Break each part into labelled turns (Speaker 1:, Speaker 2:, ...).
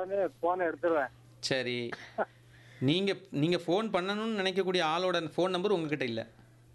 Speaker 1: உடனே போனை எடுத்துருவேன்
Speaker 2: சரி நீங்க நீங்க ஃபோன் பண்ணணும்னு நினைக்கக்கூடிய ஆளோட ஃபோன் நம்பர் உங்ககிட்ட இல்ல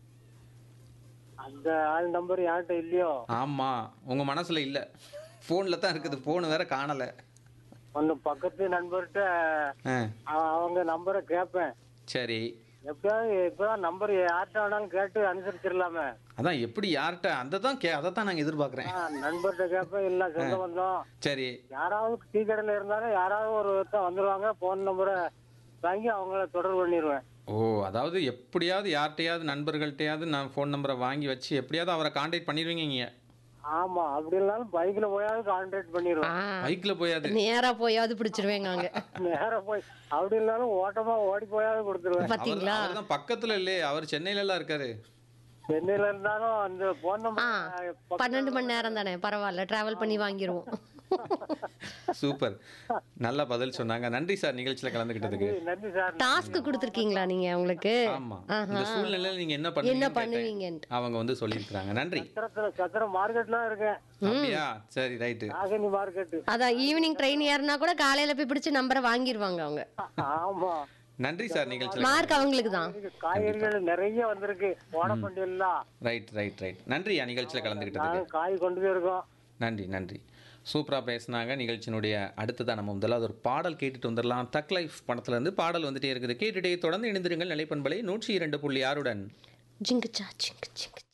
Speaker 1: அந்த ஆள் நம்பர் யார்கிட்ட இல்லையோ
Speaker 2: ஆமா உங்க மனசுல இல்ல ஃபோன்ல தான் இருக்குது ஃபோன் வேற காணல
Speaker 1: ஒன்னு பக்கத்து நண்பர்கிட்ட
Speaker 2: ஆ,
Speaker 1: அ- அவங்க நம்பரை கேட்பேன்
Speaker 2: சரி
Speaker 1: எப்பயாவது இப்பதான் நம்பர் யார்கிட்ட வேணாலும் கேட்டு அனுசரிச்சிடலாமே
Speaker 2: அதான் எப்படி யார்கிட்ட அந்த தான் கே அதை தான் நாங்கள் எதிர்பார்க்குறேன்
Speaker 1: ஆ, நண்பர்கிட்ட கேட்பேன் இல்ல சொந்த பந்தம்
Speaker 2: சரி
Speaker 1: யாராவது டீ கடையில இருந்தாலும் யாராவது ஒரு ஒருத்தன் வந்துருவாங்க போன் நம்பரை வாங்கி அவங்கள தொடர்பு பண்ணிடுவேன்
Speaker 2: ஓ அதாவது எப்படியாவது யார்கிட்டயாவது நண்பர்கள்ட்டையாவது நான் ஃபோன் நம்பரை வாங்கி வச்சு எப்படியாவது அவரை காண்டாக்ட் பண்ணிடுவீங்க நீங்கள்
Speaker 1: ஆமா அப்படி இல்லைனாலும் பைக்ல போயாவது கான்டாக்ட் பண்ணிடுவேன்
Speaker 2: பைக்கில் போயாது
Speaker 3: நேரா போயாவது பிடிச்சிருவேங்க அங்க
Speaker 1: நேரா போய் அப்படி இல்லைனாலும் ஓட்டமா ஓடி போயாவது கொடுத்துருவேன்
Speaker 3: பாத்தீங்களா
Speaker 2: அவர் தான் பக்கத்தில் இல்லையே அவர் சென்னையில எல்லாம் இருக்காரு
Speaker 1: சென்னையில இருந்தாலும் அந்த போன்
Speaker 3: ஆ
Speaker 1: நம்பர்
Speaker 3: பன்னெண்டு மணி நேரம் தானே பரவாயில்ல டிராவல் பண்ணி வாங்கிருவோம்
Speaker 2: சூப்பர் நல்ல பதில் சொன்னாங்க நன்றி சார் நிகழ்ச்சியில் கலந்துக்கிட்டதுக்கு
Speaker 1: நன்றி சார்
Speaker 3: டாஸ்க் கொடுத்துருக்கீங்களா நீங்க அவங்களுக்கு
Speaker 2: ஆமா இந்த சூழ்நிலையில நீங்க என்ன
Speaker 3: என்ன
Speaker 2: பண்ணுவீங்க
Speaker 3: பண்ணுவீங்கன்ட்டு
Speaker 2: அவங்க வந்து சொல்லியிருக்கிறாங்க நன்றி
Speaker 1: சத்திரத்துல சத்திரம் மார்க்கெட்லாம் இருக்கேன்
Speaker 2: அப்படியா சரி ரைட்டு
Speaker 1: நாகனி மார்க்கெட்
Speaker 3: அதான் ஈவினிங் ட்ரெயின் ஏறினா கூட காலையில போய் பிடிச்சு நம்பரை வாங்கிருவாங்க அவங்க
Speaker 1: ஆமா
Speaker 2: நன்றி சார் நிகழ்ச்சியில்
Speaker 3: மார்க் அவங்களுக்கு தான்
Speaker 1: காய்கறிகள் நிறைய வந்திருக்கு ஓடப்பண்டி எல்லாம்
Speaker 2: ரைட் ரைட் ரைட் நன்றியா நிகழ்ச்சியில் கலந்துக்கிட்டதுக்கு
Speaker 1: நாங்க காய் கொண்டு போயிருக்கோம்
Speaker 2: நன்றி நன்றி சூப்பராக பேசுனாங்க நிகழ்ச்சியினுடைய அடுத்ததான் நம்ம முதலாவது ஒரு பாடல் கேட்டுட்டு வந்துடலாம் தக் லைஃப் படத்துலேருந்து பாடல் வந்துட்டே இருக்குது கேட்டுட்டே தொடர்ந்து இணைந்திருங்கள் நிலைப்பண்பலை நூற்றி இரண்டு புள்ளி ஆறுடன்
Speaker 3: ஜிங்குச்சா ஜிங்கு ஜிங்கு